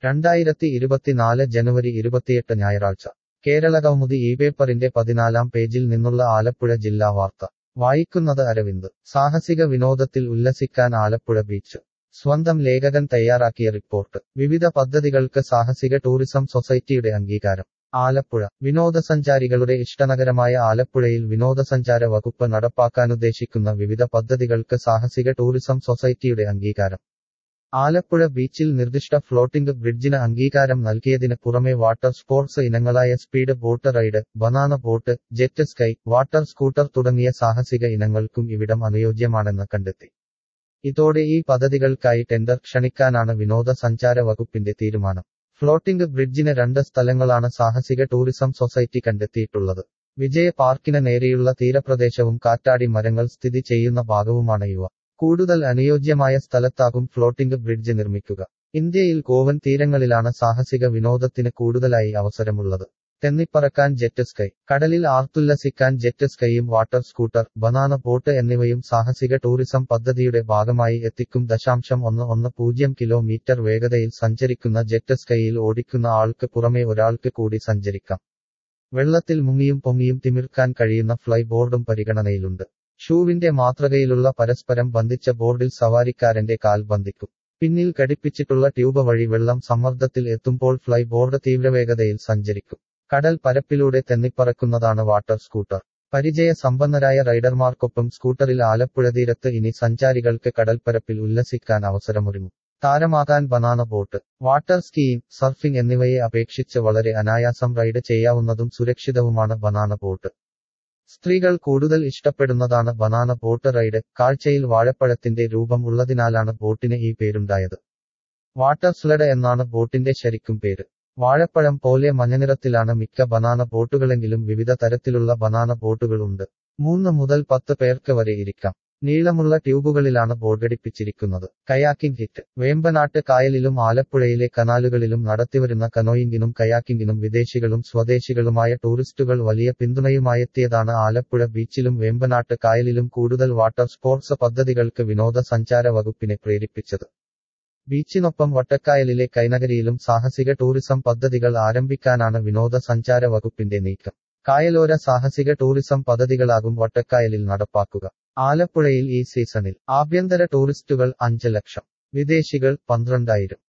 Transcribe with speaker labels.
Speaker 1: രണ്ടായിരത്തി ഇരുപത്തിനാല് ജനുവരി ഇരുപത്തിയെട്ട് ഞായറാഴ്ച കേരള കൗമുദി ഈ പേപ്പറിന്റെ പതിനാലാം പേജിൽ നിന്നുള്ള ആലപ്പുഴ ജില്ലാ വാർത്ത വായിക്കുന്നത് അരവിന്ദ് സാഹസിക വിനോദത്തിൽ ഉല്ലസിക്കാൻ ആലപ്പുഴ ബീച്ച് സ്വന്തം ലേഖകൻ തയ്യാറാക്കിയ റിപ്പോർട്ട് വിവിധ പദ്ധതികൾക്ക് സാഹസിക ടൂറിസം സൊസൈറ്റിയുടെ അംഗീകാരം ആലപ്പുഴ വിനോദസഞ്ചാരികളുടെ ഇഷ്ടനഗരമായ ആലപ്പുഴയിൽ വിനോദസഞ്ചാര വകുപ്പ് നടപ്പാക്കാനുദ്ദേശിക്കുന്ന വിവിധ പദ്ധതികൾക്ക് സാഹസിക ടൂറിസം സൊസൈറ്റിയുടെ അംഗീകാരം ആലപ്പുഴ ബീച്ചിൽ നിർദ്ദിഷ്ട ഫ്ലോട്ടിംഗ് ബ്രിഡ്ജിന് അംഗീകാരം നൽകിയതിന് പുറമെ വാട്ടർ സ്പോർട്സ് ഇനങ്ങളായ speed boat ride banana boat jet ski water scooter തുടങ്ങിയ സാഹസിക ഇനങ്ങൾക്കും ഇവിടം അനുയോജ്യമാണെന്ന് കണ്ടെത്തി ഇതോടെ ഈ പദ്ധതികൾക്കായി ടെൻഡർ ക്ഷണിക്കാനാണ് വിനോദസഞ്ചാര വകുപ്പിന്റെ തീരുമാനം ഫ്ലോട്ടിംഗ് ബ്രിഡ്ജിന് രണ്ട് സ്ഥലങ്ങളാണ് സാഹസിക ടൂറിസം സൊസൈറ്റി കണ്ടെത്തിയിട്ടുള്ളത് വിജയ പാർക്കിന് നേരെയുള്ള തീരപ്രദേശവും കാറ്റാടി മരങ്ങൾ സ്ഥിതി ചെയ്യുന്ന ഭാഗവുമാണ് ഇവ കൂടുതൽ അനുയോജ്യമായ സ്ഥലത്താകും ഫ്ലോട്ടിംഗ് ബ്രിഡ്ജ് നിർമ്മിക്കുക ഇന്ത്യയിൽ കോവൻ തീരങ്ങളിലാണ് സാഹസിക വിനോദത്തിന് കൂടുതലായി അവസരമുള്ളത് തെന്നിപ്പറക്കാൻ ജെറ്റ് സ്കൈ കടലിൽ ആർത്തുല്ലസിക്കാൻ ജെറ്റ് സ്കൈയും വാട്ടർ സ്കൂട്ടർ ബനാന ബോട്ട് എന്നിവയും സാഹസിക ടൂറിസം പദ്ധതിയുടെ ഭാഗമായി എത്തിക്കും ദശാംശം ഒന്ന് ഒന്ന് പൂജ്യം കിലോമീറ്റർ വേഗതയിൽ സഞ്ചരിക്കുന്ന ജെറ്റ് സ്കൈയിൽ ഓടിക്കുന്ന ആൾക്ക് പുറമെ ഒരാൾക്ക് കൂടി സഞ്ചരിക്കാം വെള്ളത്തിൽ മുങ്ങിയും പൊങ്ങിയും തിമിർക്കാൻ കഴിയുന്ന ഫ്ലൈ ബോർഡും പരിഗണനയിലുണ്ട് ഷൂവിന്റെ മാതൃകയിലുള്ള പരസ്പരം ബന്ധിച്ച ബോർഡിൽ സവാരിക്കാരന്റെ കാൽ ബന്ധിക്കും പിന്നിൽ ഘടിപ്പിച്ചിട്ടുള്ള ട്യൂബ് വഴി വെള്ളം സമ്മർദ്ദത്തിൽ എത്തുമ്പോൾ ഫ്ലൈ ബോർഡ് തീവ്രവേഗതയിൽ സഞ്ചരിക്കും കടൽ പരപ്പിലൂടെ തെന്നിപ്പറക്കുന്നതാണ് വാട്ടർ സ്കൂട്ടർ പരിചയ സമ്പന്നരായ റൈഡർമാർക്കൊപ്പം സ്കൂട്ടറിൽ ആലപ്പുഴ തീരത്ത് ഇനി സഞ്ചാരികൾക്ക് കടൽപ്പരപ്പിൽ ഉല്ലസിക്കാൻ അവസരമൊരുങ്ങും താരമാകാൻ banana boat water skiing surfing എന്നിവയെ അപേക്ഷിച്ച് വളരെ അനായാസം റൈഡ് ചെയ്യാവുന്നതും സുരക്ഷിതവുമാണ് ബനാന ബോട്ട് സ്ത്രീകൾ കൂടുതൽ ഇഷ്ടപ്പെടുന്നതാണ് ബനാന ബോട്ട് റൈഡ് കാഴ്ചയിൽ വാഴപ്പഴത്തിന്റെ രൂപം ഉള്ളതിനാലാണ് ബോട്ടിന് ഈ പേരുണ്ടായത് വാട്ടർ സ്ലഡ് എന്നാണ് ബോട്ടിന്റെ ശരിക്കും പേര് വാഴപ്പഴം പോലെ മഞ്ഞനിറത്തിലാണ് മിക്ക ബനാന ബോട്ടുകളെങ്കിലും വിവിധ തരത്തിലുള്ള ബനാന ബോട്ടുകൾ ഉണ്ട് മൂന്ന് മുതൽ പത്ത് പേർക്ക് വരെ ഇരിക്കാം നീളമുള്ള ട്യൂബുകളിലാണ് ബോർഡടിപ്പിച്ചിരിക്കുന്നത് കയാക്കിംഗ് ഹിറ്റ് വേമ്പനാട്ട് കായലിലും ആലപ്പുഴയിലെ കനാലുകളിലും നടത്തിവരുന്ന കനോയിങ്ങിനും കയാക്കിങ്ങിനും വിദേശികളും സ്വദേശികളുമായ ടൂറിസ്റ്റുകൾ വലിയ പിന്തുണയുമായെത്തിയതാണ് ആലപ്പുഴ ബീച്ചിലും വേമ്പനാട്ട് കായലിലും കൂടുതൽ വാട്ടർ സ്പോർട്സ് പദ്ധതികൾക്ക് വിനോദസഞ്ചാര വകുപ്പിനെ പ്രേരിപ്പിച്ചത് ബീച്ചിനൊപ്പം വട്ടക്കായലിലെ കൈനകരിയിലും സാഹസിക ടൂറിസം പദ്ധതികൾ ആരംഭിക്കാനാണ് വിനോദസഞ്ചാര വകുപ്പിന്റെ നീക്കം കായലോര സാഹസിക ടൂറിസം പദ്ധതികളാകും വട്ടക്കായലിൽ നടപ്പാക്കുക ആലപ്പുഴയിൽ ഈ സീസണിൽ ആഭ്യന്തര ടൂറിസ്റ്റുകൾ അഞ്ച് ലക്ഷം വിദേശികൾ പന്ത്രണ്ടായിരം